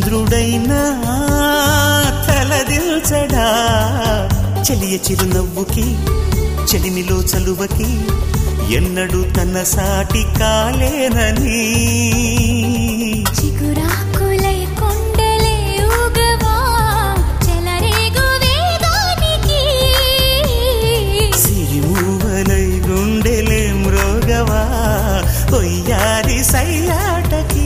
చంద్రుడైనా తలదిల్చడా చెలియ చిరునవ్వుకి చెలిమిలో చలువకి ఎన్నడూ తన సాటి కాలేనని చిగురాకులై కొండలే ఊగవా చెలరేగు వేగానికి సిరిమూవలై గుండెలే మ్రోగవా ఒయ్యారి సయ్యాటకి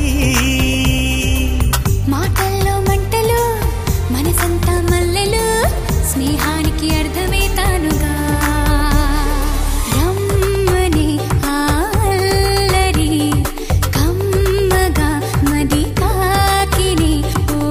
మాటల్లో మంటలు మనసంతా మల్లెలు స్నేహానికి అర్థమే తానుగా రమ్మని అల్లరి కమ్మగా మది కాకిని ఓ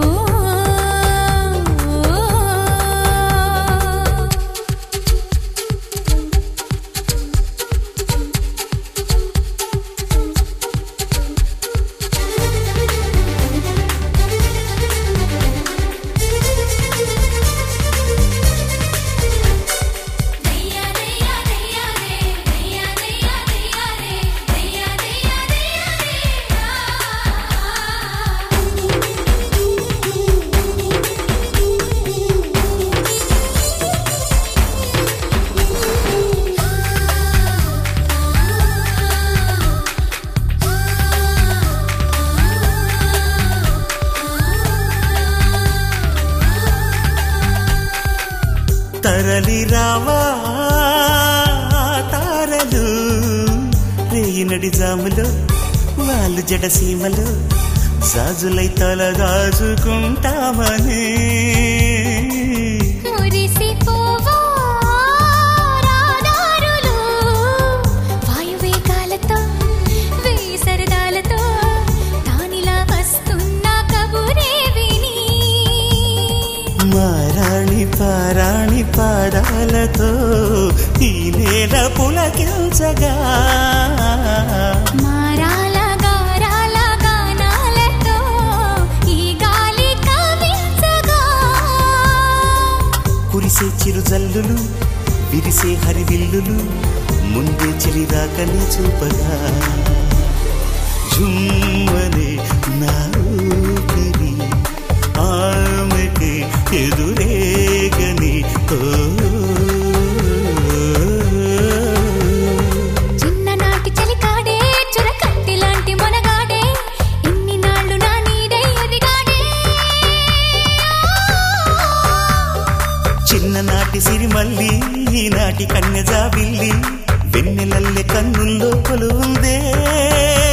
దయ్యా దయ్యా దయ్యా రే దయ్యా దయ్యా దయ్యా రే దయ్యా దయ్యా దయ్యా రే తరలి రావా తారలు రేయినడి జాములు వాళ్ళు జడసీమలు జాజులై తలగాజుకుంటామని మురిసిపోవా రాదారులు వాయువేగాలతో వేయి సరదాలతో దానిలా వస్తున్న కబురే విని మారాణి పారాణి పాదాలతో ఈ నేల పులకించగా మారాల గారాల గానాలతో ఈ గాలి కవించగా కురిసే చిరుజల్లులు విరిసే హరివిల్లులు ముందే చెలి రాకని చూపగా జుమ్మనే నా ఊపిరి ఆమెకి ఎదురేగని ఓ చిన్ననాటి చలికాడే చురకత్తి లాంటి మొనగాడే ఇన్ని నాళ్ళు నా నీడై ఎదిగాడే చిన్ననాటి సిరిమల్లి ఈనాటి కన్నెజాబిల్లి వెన్నెలల్లె కన్నుల్లో కొలువుందే